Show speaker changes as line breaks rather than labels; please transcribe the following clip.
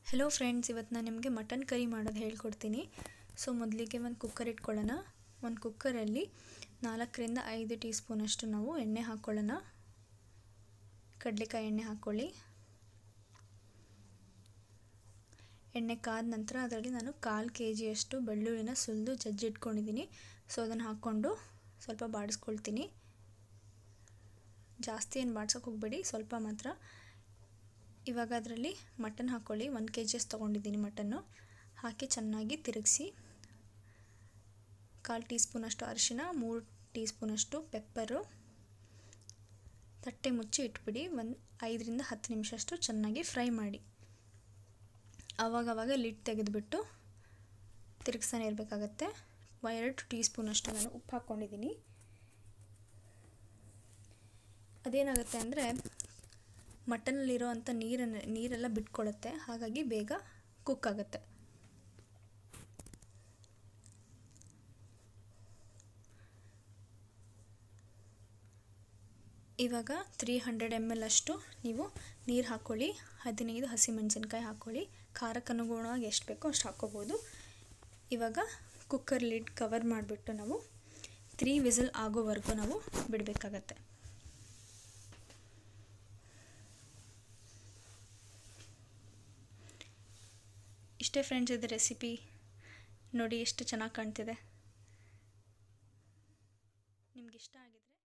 hello friends ಇವತ್ತು ನಾನು ನಿಮಗೆ ಮಟನ್ ಕರಿ ಮಾಡೋದು ಹೇಳ್ಕೊಡ್ತೀನಿ ಸೊ ಮೊದಲಿಗೆ ಒಂದು ಕುಕ್ಕರ್ ಇಟ್ಕೊಳ್ಳೋಣ ಒಂದು ಕುಕ್ಕರಲ್ಲಿ ನಾಲ್ಕರಿಂದ ಐದು ಟೀ ಸ್ಪೂನಷ್ಟು ನಾವು ಎಣ್ಣೆ ಹಾಕ್ಕೊಳ್ಳೋಣ ಕಡಲೆಕಾಯಿ ಎಣ್ಣೆ ಹಾಕ್ಕೊಳ್ಳಿ ಎಣ್ಣೆ ಕಾದ ನಂತರ ಅದರಲ್ಲಿ ನಾನು ಕಾಲು ಕೆ ಜಿಯಷ್ಟು ಬೆಳ್ಳುಳ್ಳಿನ ಸುಲಿದು ಜಜ್ಜಿಟ್ಕೊಂಡಿದ್ದೀನಿ ಸೊ ಅದನ್ನು ಹಾಕ್ಕೊಂಡು ಸ್ವಲ್ಪ ಬಾಡಿಸ್ಕೊಳ್ತೀನಿ ಜಾಸ್ತಿ ಏನು ಬಾಡ್ಸೋಕೆ ಹೋಗಬೇಡಿ ಸ್ವಲ್ಪ ಮಾತ್ರ ಇವಾಗ ಅದರಲ್ಲಿ ಮಟನ್ ಹಾಕ್ಕೊಳ್ಳಿ ಒಂದು ಕೆ ಜಿಯಷ್ಟು ತೊಗೊಂಡಿದ್ದೀನಿ ಮಟನ್ನು ಹಾಕಿ ಚೆನ್ನಾಗಿ ತಿರುಗಿಸಿ ಕಾಲು ಟೀ ಸ್ಪೂನಷ್ಟು ಅರಿಶಿನ ಮೂರು ಟೀ ಸ್ಪೂನಷ್ಟು ಪೆಪ್ಪರು ತಟ್ಟೆ ಮುಚ್ಚಿ ಇಟ್ಬಿಡಿ ಒಂದು ಐದರಿಂದ ಹತ್ತು ನಿಮಿಷಷ್ಟು ಚೆನ್ನಾಗಿ ಫ್ರೈ ಮಾಡಿ ಆವಾಗವಾಗ ಲಿಡ್ ತೆಗೆದುಬಿಟ್ಟು ತಿರುಗಿಸ್ತಾನೆ ಇರಬೇಕಾಗತ್ತೆ ಎರಡು ಟೀ ಸ್ಪೂನಷ್ಟು ನಾನು ಉಪ್ಪು ಹಾಕ್ಕೊಂಡಿದ್ದೀನಿ ಅದೇನಾಗುತ್ತೆ ಅಂದರೆ ಮಟನಲ್ಲಿರೋ ಅಂಥ ನೀರನ್ನು ನೀರೆಲ್ಲ ಬಿಟ್ಕೊಳ್ಳುತ್ತೆ ಹಾಗಾಗಿ ಬೇಗ ಕುಕ್ ಆಗುತ್ತೆ ಇವಾಗ ತ್ರೀ ಹಂಡ್ರೆಡ್ ಎಮ್ ಎಲ್ ಅಷ್ಟು ನೀವು ನೀರು ಹಾಕ್ಕೊಳ್ಳಿ ಹದಿನೈದು ಹಸಿಮೆಣಸಿನ್ಕಾಯಿ ಹಾಕ್ಕೊಳ್ಳಿ ಖಾರಕ್ಕೆ ಅನುಗುಣವಾಗಿ ಎಷ್ಟು ಬೇಕೋ ಅಷ್ಟು ಹಾಕ್ಕೋಬೋದು ಇವಾಗ ಕುಕ್ಕರ್ ಲಿಡ್ ಕವರ್ ಮಾಡಿಬಿಟ್ಟು ನಾವು ತ್ರೀ ವಿಸಿಲ್ ಆಗೋವರೆಗೂ ನಾವು ಬಿಡಬೇಕಾಗತ್ತೆ ಇಷ್ಟೇ ಫ್ರೆಂಡ್ಸ್ ಇದು ರೆಸಿಪಿ ನೋಡಿ ಎಷ್ಟು ಚೆನ್ನಾಗಿ ಕಾಣ್ತಿದೆ ನಿಮ್ಗೆ ಇಷ್ಟ ಆಗಿದ್ರೆ